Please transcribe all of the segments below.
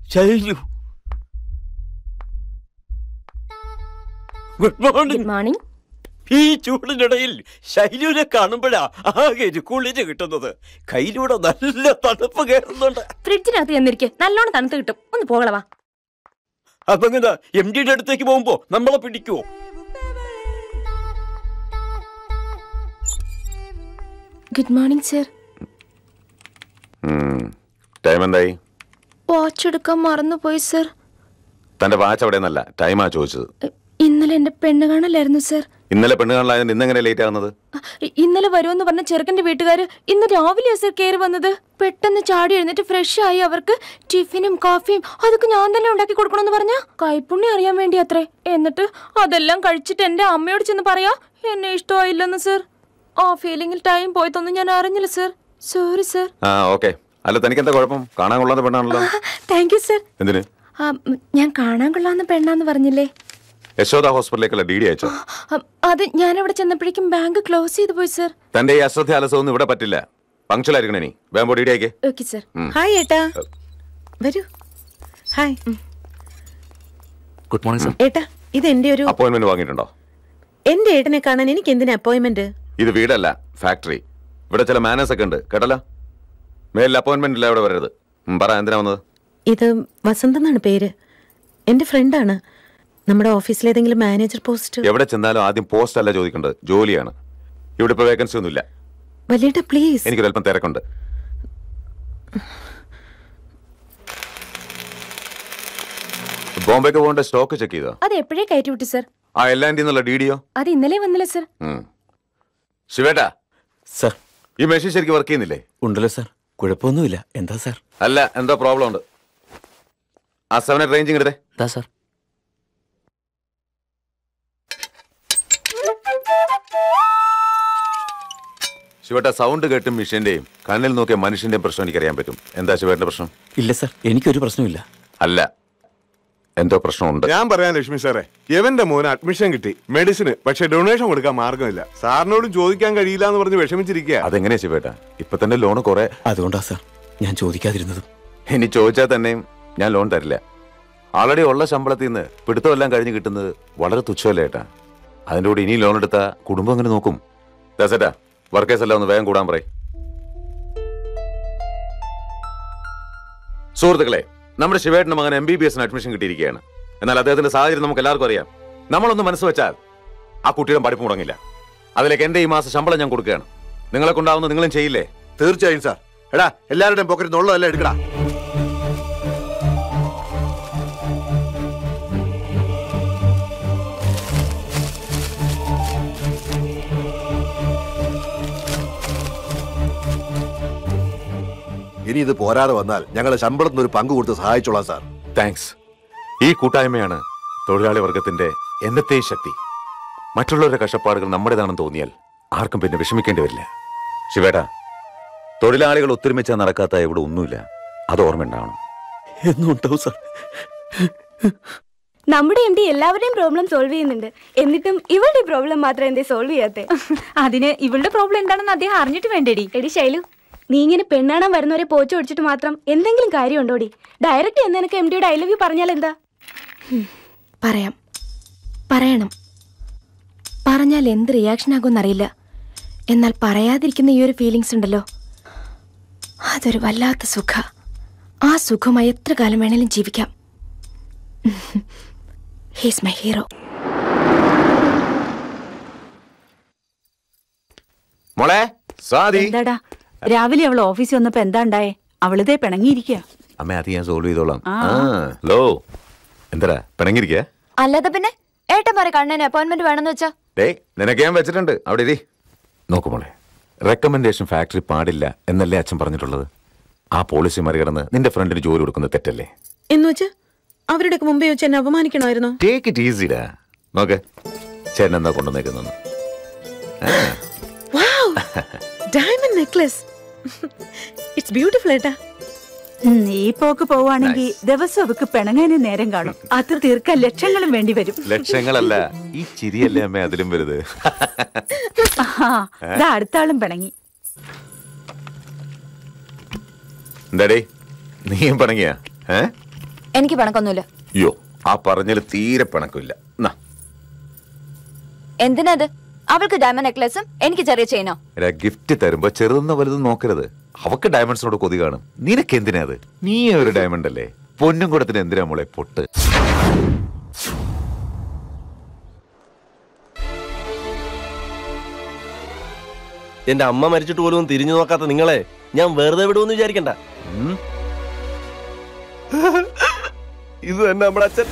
ശൈലു good morning good morning ഈ ചൂടിനിടയിൽ ശൈലുവിനെ കാണുമ്പോഴാ ആകെ ഒരു കുളിര് കിട്ടുന്നത് കയ്യിലൂടെ നല്ല തണുപ്പ് കയറുന്നുണ്ട് ഫ്രിഡ്ജിനകത്ത് ചെന്നിരിക്കെ നല്ലോണം തണുത്ത് കിട്ടും ഒന്ന് പോകളവാ അതെങ്ങനെ എം ഡിയുടെ അടുത്തേക്ക് പോകുമ്പോ നമ്മളെ പിടിക്കുവോ ഗുഡ് മോർണിംഗ് സർ ടൈം എന്തായി വാച്ച് എടുക്കാൻ മറന്നുപോയി സർ തന്റെ വാച്ച് അവിടെ നിന്നല്ല ടൈമാ ചോദിച്ചത് ഇന്നലെ എന്റെ പെണ്ണ് കാണലായിരുന്നു സർ ഇന്നലെ പെണ്ണ് കാണലായതുകൊണ്ട് ഇന്നെങ്ങനെ ലേറ്റ് ആകുന്നത് ഇന്നലെ വരുമെന്ന് പറഞ്ഞ ചെറുക്കന്റെ വീട്ടുകാര് ഇന്ന് രാവിലെ സർ കയറി വന്നത് പെട്ടെന്ന് ചാടി എഴുന്നേറ്റ് ഫ്രഷ് ആയി അവർക്ക് ടിഫിനും കോഫിയും അതൊക്കെ ഞാൻ തന്നെ ഉണ്ടാക്കി കൊടുക്കണമെന്ന് പറഞ്ഞ കൈപ്പുണ്യം അറിയാൻ വേണ്ടി അത്രേ എന്നിട്ട് അതെല്ലാം കഴിച്ചിട്ട് എന്റെ അമ്മയോട് ചെന്ന് പറയാ എന്നെ ഇഷ്ടമായില്ലെന്ന് സർ ആ ഫീലിംഗിൽ ടൈം പോയതൊന്നും ഞാൻ അറിഞ്ഞില്ല സർ സോറി സർ ആ ഓക്കെ അല്ല തനിക്ക് എന്താ കുഴപ്പം കാണാൻ കൊള്ളാത്ത പെണ്ണാണല്ലോ താങ്ക് യു സർ എന്തിന് ഞാൻ കാണാൻ കൊള്ളാവുന്ന പെണ്ണാന്ന് പറഞ്ഞില്ലേ യശോദ ഹോസ്പിറ്റലിലേക്കുള്ള ഡി ഡി അയച്ചോ അ, അത് ഞാൻ അവിടെ ചെന്നപ്പോഴേക്കും ബാങ്ക് ക്ലോസ് ചെയ്തു പോയി സർ തന്റെ ഈ അശ്രദ്ധ അലസൊന്നും ഇവിടെ പറ്റില്ല പങ്ക്ച്വൽ ആയിരിക്കണം ഇനി വേമ്പോ ഡി ഡി അയക്കേ ഓക്കെ സർ ഹായ് ഏട്ടാ വരൂ ഹായ് ഗുഡ് മോർണിംഗ് സർ ഏട്ടാ ഇത് എന്റെ ഒരു അപ്പോയിന്റ്മെന്റ് വാങ്ങിയിട്ടുണ്ടോ എന്റെ ഏട്ടനെ കാണാൻ എനിക്ക് എന്തിനാ അപ്പോയിന്റ്മെന്റ് ഇത് വീടല്ല ഫാക്ടറി ഇവിടെ ചില മാനേഴ്സ് ഒക്കെ ഉണ്ട് കേട്ടല്ലോ മേലിൽ അപ്പോയിന്റ്മെന്റ് ഇല്ല ഇവിടെ വരരുത് ഉം, പറ എന്തിനാ വന്നത് ഇത് വസന്ത് എന്നാണ് പേര് എന്റെ ഫ്രണ്ടാണ് നമ്മുടെ ഓഫീസിൽ ഏതെങ്കിലും മാനേജർ പോസ്റ്റ് എവിടെ ചെന്നാലും ആദ്യം പോസ്റ്റ് അല്ല ചോദിക്കേണ്ടത് ജോലിയാണ് ഇവിടെ ഇപ്പൊ വേക്കൻസി ഒന്നുമില്ല വലിയേട്ടാ പ്ലീസ് എനിക്കൊരു അല്പം തിരക്കുണ്ട് ബോംബെക്ക് പോകേണ്ട സ്റ്റോക്ക് ചെക്ക് ചെയ്തോ അത് എപ്പോഴേ കയറ്റി വിട്ടു സർ ആ എല്ലാൻ്റെ നിന്നുള്ള ഡി ഡിയോ അത് ഇന്നലെ വന്നില്ല സർ ശിവേട്ടാ സർ ഈ മെഷീൻ ശരിക്കും വർക്ക് ചെയ്യുന്നില്ലേ ഉണ്ടല്ലോ സർ കുഴപ്പമൊന്നുമില്ല എന്താ സർ അല്ല എന്തോ പ്രോബ്ലം ഉണ്ട് ആ സെവൻ എയ്റ്റ് റേഞ്ചിങ് എടുത്തേ എന്താ സർ ശിവേട്ട സൗണ്ട് കേട്ടും മെഷീന്റെയും കണ്ണിൽ നോക്കിയ മനുഷ്യന്റെയും പ്രശ്നം എനിക്കറിയാൻ പറ്റും എന്താ ശിവേട്ടന്റെ പ്രശ്നം ഇല്ല സർ എനിക്കൊരു പ്രശ്നമില്ല അല്ല എന്തോ പ്രശ്നമുണ്ട് ഞാൻ പറയാം ലക്ഷ്മി സാറേ എവന്റെ മോന് അഡ്മിഷൻ കിട്ടി മെഡിസിന് പക്ഷെ ഡൊണേഷൻ കൊടുക്കാൻ മാർഗമില്ല സാറിനോടും ചോദിക്കാൻ കഴിയില്ല എന്ന് പറഞ്ഞ് വിഷമിച്ചിരിക്കുക അതെങ്ങനെയാ ശിവേട്ട ഇപ്പൊ തന്നെ ലോൺ കുറെ അതുകൊണ്ടാ സർ ഞാൻ ചോദിക്കാതിരുന്നതും ഇനി ചോദിച്ചാൽ തന്നെയും ഞാൻ ലോൺ തരില്ല ആൾറെഡി ഉള്ള ശമ്പളത്തിൽ നിന്ന് പിടുത്തമെല്ലാം കഴിഞ്ഞ് കിട്ടുന്നത് വളരെ തുച്ഛമല്ലേ ഏട്ടാ അതിൻ്റെ കൂടെ ഇനി ലോൺ എടുത്താ കുടുംബം എങ്ങനെ നോക്കും ദാസേട്ടാ വർക്കേഴ്സ് എല്ലാം ഒന്ന് വേഗം കൂടാൻ പറയും സുഹൃത്തുക്കളെ നമ്മുടെ ശിവേട്ടന്റെ മകൻ എം ബി ബി എസിന് അഡ്മിഷൻ കിട്ടിയിരിക്കുകയാണ് എന്നാൽ അദ്ദേഹത്തിന്റെ സാഹചര്യം നമുക്ക് എല്ലാവർക്കും അറിയാം നമ്മളൊന്ന് മനസ്സ് വെച്ചാൽ ആ കുട്ടിയുടെ പഠിപ്പ് മുടങ്ങില്ല അതിലേക്ക് എന്റെ ഈ മാസം ശമ്പളം ഞാൻ കൊടുക്കുകയാണ് നിങ്ങളെ കൊണ്ടാവുന്ന നിങ്ങളും ചെയ്യില്ലേ തീർച്ചയായും സാർ എടാ എല്ലാവരുടെയും പോക്കറ്റിൽ നിന്നുള്ളതല്ല എടുക്കടാ ഇനി ഇത് പോരാതെ വന്നാൽ ഞങ്ങൾ ശമ്പളത്തിന് ഒരു പങ്ക് കൊടുത്ത് സഹായിച്ചോളാം സാർ താങ്ക്സ് ഈ കൂട്ടായ്മയാണ് തൊഴിലാളി വർഗത്തിന്റെ എന്നത്തെയും ശക്തി മറ്റുള്ളവരുടെ കഷ്ടപ്പാടുകൾ നമ്മുടേതാണെന്ന് തോന്നിയാൽ ആർക്കും പിന്നെ വിഷമിക്കേണ്ടി വരില്ല ശിവേട്ട തൊഴിലാളികൾ ഒത്തൊരുമിച്ചാ നടക്കാത്ത ഇവിടെ ഒന്നുമില്ല അത് ഓർമ്മയുണ്ടാവണം എന്നും ഉണ്ടാവും സർ നമ്മുടെ എം ഡി എല്ലാവരുടെയും പ്രോബ്ലം സോൾവ് ചെയ്യുന്നുണ്ട് എന്നിട്ടും ഇവളുടെ പ്രോബ്ലം മാത്രം എന്തേ സോൾവ് ചെയ്യാത്തെ അതിന് ഇവളുടെ പ്രോബ്ലം എന്താണെന്ന് അദ്ദേഹം അറിഞ്ഞിട്ട് വേണ്ടേടി എടി ശൈലു നീ ഇങ്ങനെ പെണ്ണാണാൻ വരുന്നവരെ പോച്ചു ഒടിച്ചിട്ട് മാത്രം എന്തെങ്കിലും കാര്യം ഉണ്ടോടി ഡയറക്റ്റ് എന്ന് എനിക്ക് എം ഡിയുടെ ഐ ലവ് യു പറഞ്ഞാൽ എന്താ പറയാം പറയണം പറഞ്ഞാൽ എന്ത് റിയാക്ഷൻ ആകുമെന്നറിയില്ല എന്നാൽ പറയാതിരിക്കുന്ന ഈ ഒരു ഫീലിങ്സ് ഉണ്ടല്ലോ അതൊരു വല്ലാത്ത സുഖ ആ സുഖമായി എത്ര കാലം വേണേലും ജീവിക്കാം ഹീസ് മൈ ഹീറോ മോളെ സാദി എന്താടാ രാവിലെ അവൾ ഓഫീസിൽ വന്നപ്പോ എന്താ ഉണ്ടായേ അവളിതേ പിണങ്ങിയിരിക്കുക അമ്മ അത് ഞാൻ സോൾവ് ചെയ്തോളാം ആ ലോ എന്തരാ പിണങ്ങിരിക്കേ അല്ലാതെ പിന്നെ ഏട്ടന്മാരെ കണ്ണന് അപ്പോയിന്റ്മെന്റ് വേണമെന്ന് വെച്ചാ ഡേ നിനക്ക് ഞാൻ വെച്ചിട്ടുണ്ട് അവിടെ ഇരി നോക്കു മോളെ റെക്കമെൻഡേഷൻ ഫാക്ടറി പാടില്ല എന്നല്ലേ അച്ഛൻ പറഞ്ഞിട്ടുള്ളത് ആ പോളിസി മറികടന്ന് നിന്റെ ഫ്രണ്ടിന് ജോലി കൊടുക്കുന്നത് തെറ്റല്ലേ എന്ന് വെച്ച് അവരുടെ മുമ്പേ വെച്ച് എന്നെ അപമാനിക്കണമായിരുന്നോ ടേക്ക് ഇറ്റ് ഈസിഡാ നോക്ക് ചേട്ടൻ എന്താ കൊണ്ടുവന്നേക്കുന്നു ഡയമണ്ട് നെക്ലസ് ഇറ്റ്സ് ബ്യൂട്ടിഫുൾ ഏട്ടാ ഉം, ഈ പോക്ക് പോവാണെങ്കിൽ ദിവസം അവക്ക് പിണങ്ങാനേ നേരം കാണും അത് തീർക്കാൻ ലക്ഷങ്ങളും വേണ്ടി വരും ലക്ഷങ്ങളല്ല ഈ ചിരിയല്ലേ അമ്മ അതിലും വലുത് ആഹാ, ദാ അടുത്ത ആളും പിണങ്ങി എന്താടേ നീയും പണങ്ങിയാ ഏ എനിക്ക് പിണക്കൊന്നുമില്ല അയ്യോ ആ പറഞ്ഞതിൽ തീരെ പിണക്കില്ല എന്നാ എന്തിനാ അത് അവൾക്ക് ഡയമണ്ട് നെക്ലസും എനിക്ക് ചെറിയ ചെയിനോ എടാ ഗിഫ്റ്റ് തരുമ്പോ ചെറുതെന്ന വലുതും നോക്കരുത് അവക്ക് ഡയമണ്ട്സിനോട് കൊതി കാണും നിനക്ക് എന്തിനാ അത് നീ ഒരു ഡയമണ്ട് അല്ലേ പൊന്നും കൂടത്തിന് എന്തിനാ മോളെ പൊട്ട് എന്റെ അമ്മ മരിച്ചിട്ട് പോലും ഒന്ന് തിരിഞ്ഞു നോക്കാത്ത നിങ്ങളെ ഞാൻ വെറുതെ വിടുമെന്ന് വിചാരിക്കണ്ട ഉം. ഇത് തന്നെ നമ്മുടെ അച്ഛൻ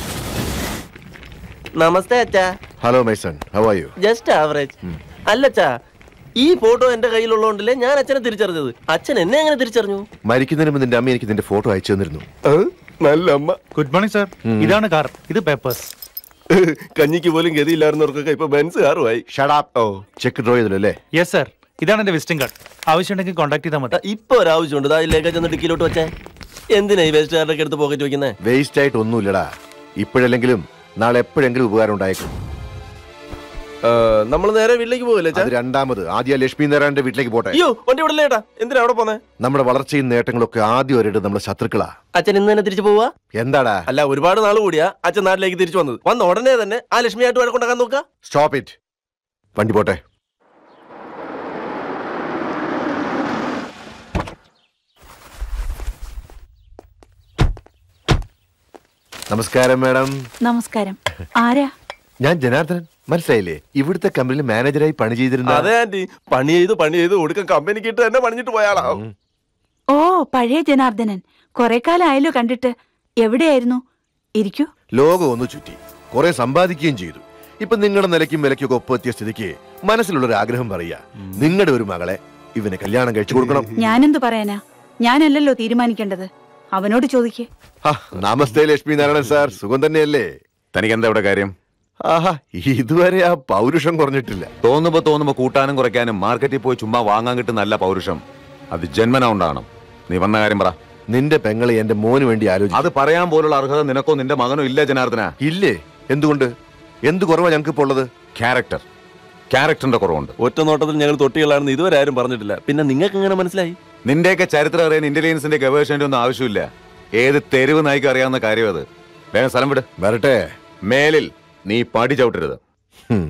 നമസ്തേ അച്ഛാ hello my son how are you just average അല്ലച്ചാ ഈ ഫോട്ടോ എന്റെ കയ്യിലുള്ളതുകൊണ്ടല്ലേ ഞാൻ അച്ഛനെ തിരിച്ചറിഞ്ഞത് അച്ഛൻ എന്നെ എങ്ങനെ തിരിച്ചറിഞ്ഞു മരിക്കുന്നതിന് മുമ്പ് നിന്റെ അമ്മ എനിക്ക് നിന്റെ ഫോട്ടോ അയച്ചു തന്നിരുന്നു നല്ല അമ്മ ഗുഡ് മോർണിംഗ് സാർ ഇതാണ് കാർ ഇത് പേപ്പേഴ്സ് കഞ്ഞിക്ക് പോലും ഗതിയില്ലായിരുന്നവർക്കൊക്കെ ഇപ്പൊ ബെൻസ് കാറുമായി ഓ ചെക്ക് ഡ്രോ ചെയ്തല്ലേ യെസ് സാർ ഇതാണ് എന്റെ വിസിറ്റിംഗ് കാർഡ് ആവശ്യമുണ്ടെങ്കിൽ കോൺടാക്ട് ചെയ്താൽ മതി ഇപ്പൊ ഒരാവശ്യമുണ്ട് ദാ ലഗേജ് ഒന്ന് ഡിക്കിലോട്ട് വെച്ചേ എന്തിനാ ഈ വേസ്റ്റ് കാർഡൊക്കെ എടുത്ത് പോക്കറ്റ് വെക്കുന്നേ വേസ്റ്റ് ആയിട്ട് ഒന്നുമില്ലടാ ഇപ്പോഴല്ലെങ്കിലും നാളെ എപ്പോഴെങ്കിലും ഉപകാരം ഉണ്ടായേക്കും നമ്മൾ നേരെ വീട്ടിലേക്ക് പോകല്ലേ അത് രണ്ടാമത് ആദ്യം ആ ലക്ഷ്മി നാരായണന്റെ വീട്ടിലേക്ക് പോട്ടെ അയ്യോ വണ്ടി വിടല്ലേ ഏട്ടാ എന്തിനാ അവിടെ പോന്നെ നമ്മുടെ വളർച്ചയും നേട്ടങ്ങളൊക്കെ ആദ്യം ഒരിട്ട് നമ്മുടെ ശത്രുക്കളാ അച്ഛൻ ഇന്ന് തന്നെ തിരിച്ചു പോവാ എന്താടാ അല്ല ഒരുപാട് നാൾ കൂടിയാ അച്ഛൻ നാട്ടിലേക്ക് തിരിച്ചു വന്നത് വന്ന ഉടനെ തന്നെ ആ ലക്ഷ്മിയായിട്ട് വഴക്കുണ്ടാക്കാൻ നോക്ക സ്റ്റോപ്പ് ഇറ്റ് വണ്ടി പോട്ടെ നമസ്കാരം മാഡം നമസ്കാരം ആരാ ഞാൻ ജനാർദ്ദനൻ മനസ്സിലായില്ലേ ഇവിടുത്തെ കമ്പനിയിൽ മാനേജറായി പണി ചെയ്തിരുന്ന അതെ ആന്റി പണി ചെയ്ത് പണി ചെയ്ത് ഒടുക്കം കമ്പനിക്ക് ഇട്ട് തന്നെ പണിഞ്ഞിട്ട് പോയാളാ ഓ പഴയ ജനാർദ്ദനൻ കുറെ കാലം ആയല്ലോ കണ്ടിട്ട് എവിടെയായിരുന്നു ഇരിക്കൂ ലോകം ഒന്ന് ചുറ്റി കുറെ സമ്പാദിക്കുകയും ചെയ്തു ഇപ്പൊ നിങ്ങളുടെ നിലയ്ക്കും വിലയ്ക്കൊക്കെ ഒപ്പെത്തിയ സ്ഥിതിക്ക് മനസ്സിലുള്ള ഒരു ആഗ്രഹം പറയാ നിങ്ങളുടെ ഒരു മകളെ ഇവന് കല്യാണം കഴിച്ചു കൊടുക്കണം ഞാനെന്തു പറയാനാ ഞാനല്ലല്ലോ തീരുമാനിക്കേണ്ടത് അവനോട് ചോദിക്കേ ആ, നമസ്തേ ലക്ഷ്മി നാരായണൻ സാർ സുഖം തന്നെയല്ലേ തനിക്ക് എന്താ ഇവിടെ കാര്യം ആഹാ ഇതുവരെ ആ പൗരുഷം കുറഞ്ഞിട്ടില്ല തോന്നുമ്പോ തോന്നുമ്പോ കൂട്ടാനും കുറയ്ക്കാനും മാർക്കറ്റിൽ പോയി ചുമ്മാ വാങ്ങാൻ കിട്ടുന്ന നല്ല പൗരുഷം അത് ജന്മന ഉണ്ടാവണം നീ വന്ന കാര്യം പറ നിന്റെ പെങ്ങളെ എന്റെ മോന് വേണ്ടി ആലോചിച്ചു അത് പറയാൻ പോലുള്ള അർഹത നിനക്കോ നിന്റെ മകനോ ഇല്ല ജനാർദ്ദന ഇല്ലേ എന്തുകൊണ്ട് എന്ത് കുറവാ ഞങ്ങൾക്ക് ഇപ്പോൾ ഉള്ളത് ക്യാരക്ടർ ക്യാരക്ടറിന്റെ കുറവുണ്ട് ഒറ്റ നോട്ടത്തിൽ ഞങ്ങൾ തൊട്ടികളാണെന്ന് ഇതുവരെ ആരും പറഞ്ഞിട്ടില്ല പിന്നെ നിങ്ങൾക്ക് എങ്ങനെ മനസ്സിലായി നിന്റെയൊക്കെ ചരിത്രം അറിയാൻ ഇന്റലിജൻസിന്റെ ഗവേഷണന്റെ ഒന്നും ആവശ്യമില്ല ഏത് തെരുവ് നായിക്ക് അറിയാവുന്ന കാര്യം അത് വേഗം സ്ഥലം വിട് വരട്ടെ മേലിൽ നീ പടി ചവിട്ടരുത് ഹും.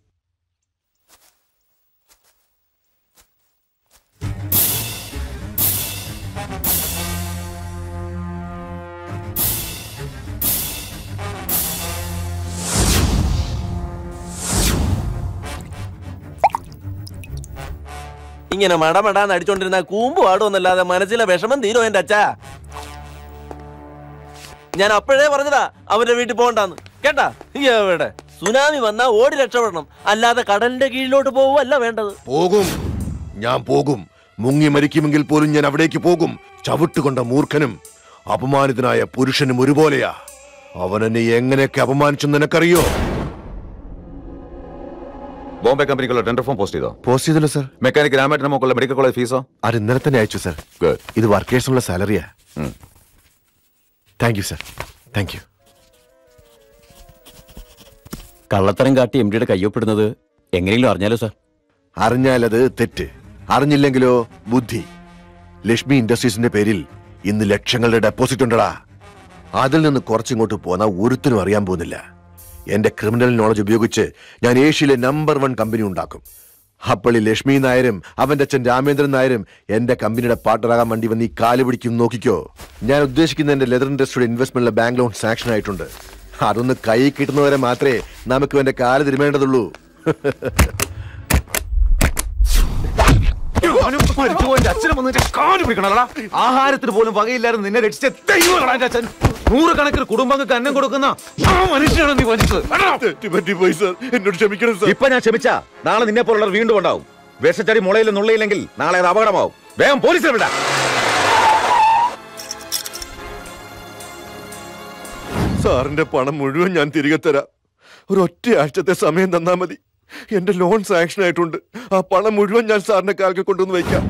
ഇങ്ങനെ മടമടാന്ന് അടിച്ചോണ്ടിരുന്ന കൂമ്പ് പാടുമെന്നല്ലാതെ മനസ്സിലെ വിഷമം തീരോ എന്റെ അച്ഛാ ഞാൻ അപ്പോഴേ പറഞ്ഞതാ അവന്റെ വീട്ടിൽ പോകണ്ടാന്ന് കേട്ടാ എവിടെ സുനാമി വന്നാ ഓടി രക്ഷപ്പെടണം അല്ലാതെ കടലിന്റെ കീഴിലോട്ട് പോവുകയല്ല വേണ്ടത് പോകും ഞാൻ പോകും മുങ്ങി മരിക്കുമെങ്കിൽ പോലും ഞാൻ അവിടേക്ക് പോകും ചവിട്ടുകൊണ്ട മൂർഖനും അപമാനിതനായ പുരുഷനും ഒരുപോലെയാ അവൻ എന്നെ എങ്ങനെയൊക്കെ അപമാനിച്ചെന്ന് നിനക്കറിയോ ബോംബെ കമ്പനിക്കുള്ള ടെൻഡർ ഫോം പോസ്റ്റ് ചെയ്തോ പോസ്റ്റ് ചെയ്തല്ലോ സർ മെക്കാനിക് രാമേട്ടൻ നമുക്കുള്ള മെഡിക്കൽ കോളേജ് ഫീസോ അത് ഇന്നലെ തന്നെ അയച്ചു സർ Good. ഇത് വർക്കേഴ്സിനുള്ള സാലറിയാ thank you sir thank you കള്ളത്തരം കാട്ടി എം ഡിയുടെ കയ്യൊപ്പിടുന്നത് എങ്ങനെയെങ്കിലും അറിഞ്ഞാലോ സാർ അറിഞ്ഞാലത് തെറ്റ് അറിഞ്ഞില്ലെങ്കിലോ ബുദ്ധി ലക്ഷ്മി ഇൻഡസ്ട്രീസിന്റെ പേരിൽ ഇന്ന് ലക്ഷങ്ങളുടെ ഡെപ്പോസിറ്റ് ഉണ്ടടാ അതിൽ നിന്ന് കുറച്ചിങ്ങോട്ട് പോന്ന ഒരുത്തിനും അറിയാൻ പോകുന്നില്ല എന്റെ ക്രിമിനൽ നോളജ് ഉപയോഗിച്ച് ഞാൻ ഏഷ്യയിലെ നമ്പർ വൺ കമ്പനി ഉണ്ടാക്കും അപ്പോൾ ഈ ലക്ഷ്മി നായരും അവന്റെ അച്ഛൻ രാമേന്ദ്രൻ നായരും എന്റെ കമ്പനിയുടെ പാർട്ണറാകാൻ വേണ്ടി വന്ന് ഈ കാല് പിടിക്കും നോക്കിക്കോ ഞാൻ ഉദ്ദേശിക്കുന്ന എന്റെ ലെതർ ഇൻഡസ്ട്രിയുടെ ഇൻവെസ്റ്റ്മെന്റിലെ ബാങ്ക് ലോൺ സാങ്ഷൻ ആയിട്ടുണ്ട് അതൊന്ന് കൈ കിട്ടുന്നവരെ മാത്രമേ നമുക്ക് എന്റെ കാല് തിരുമേണ്ടതുള്ളൂ ആഹാരത്തിന് പോലും വകയില്ലായിരുന്നു നിന്നെ രക്ഷിച്ച ദൈവങ്ങളാ എൻ്റെ അച്ഛൻ നൂറുകണക്കിന് കുടുംബങ്ങൾക്ക് അന്നം കൊടുക്കുന്ന ആ മനുഷ്യനാണ് നീ വഞ്ചിച്ചത് എന്നോട് ക്ഷമിക്കണം ഇപ്പൊ ഞാൻ ക്ഷമിച്ച നാളെ നിന്നെ പോലുള്ളവർ വീണ്ടും ഉണ്ടാവും വിഷച്ചടി മുളയിൽ നുള്ളയില്ലെങ്കിൽ നാളെ അത് അപകടമാവും വേഗം പോലീസിനെ വിടാം സാറിന്റെ പണം മുഴുവൻ ഞാൻ തിരികെ തരാം ഒരു ഒറ്റ ആഴ്ചത്തെ സമയം തന്നാ മതി എന്റെ ലോൺ സാങ്ഷൻ ആയിട്ടുണ്ട് ആ പണം മുഴുവൻ ഞാൻ സാറിന്റെ കാൽക്ക് കൊണ്ടുവന്ന് വയ്ക്കാം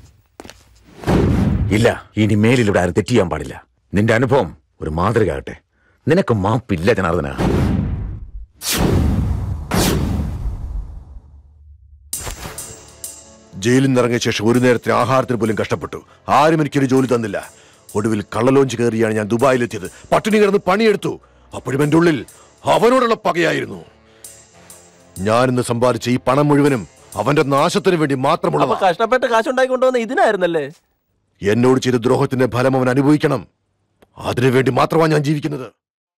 ഇല്ല ഇനി മേലിൽ ഇവിടെ ആരും തെറ്റ് ചെയ്യാൻ പാടില്ല നിന്റെ അനുഭവം ഒരു മാതൃകയാകട്ടെ നിനക്ക് മാപ്പില്ല ജനാർദ്ദന ജയിലിൽ നിന്ന് ഇറങ്ങിയ ശേഷം ഒരു നേരത്തെ ആഹാരത്തിന് പോലും കഷ്ടപ്പെട്ടു ആരും എനിക്കൊരു ജോലി തന്നില്ല ഒടുവിൽ കള്ളലോഞ്ച് കയറിയാണ് ഞാൻ ദുബായിലെത്തിയത് പട്ടിണി കിടന്ന് പണിയെടുത്തു അപ്പോഴും എന്റെ ഉള്ളിൽ അവനോടുള്ള പകയായിരുന്നു ഞാനിന്ന് സമ്പാദിച്ച ഈ പണം മുഴുവനും അവന്റെ നാശത്തിന് വേണ്ടി അപ്പൊ മാത്രമുള്ളതാ കഷ്ടപ്പെട്ട് കാശുണ്ടാക്കി കൊണ്ടുവന്ന ഇതിനായിരുന്നല്ലേ എന്നോട് ചെയ്ത ദ്രോഹത്തിന്റെ ഫലം അവൻ അനുഭവിക്കണം അതിനുവേണ്ടി മാത്രമാണ് ഞാൻ ജീവിക്കുന്നത്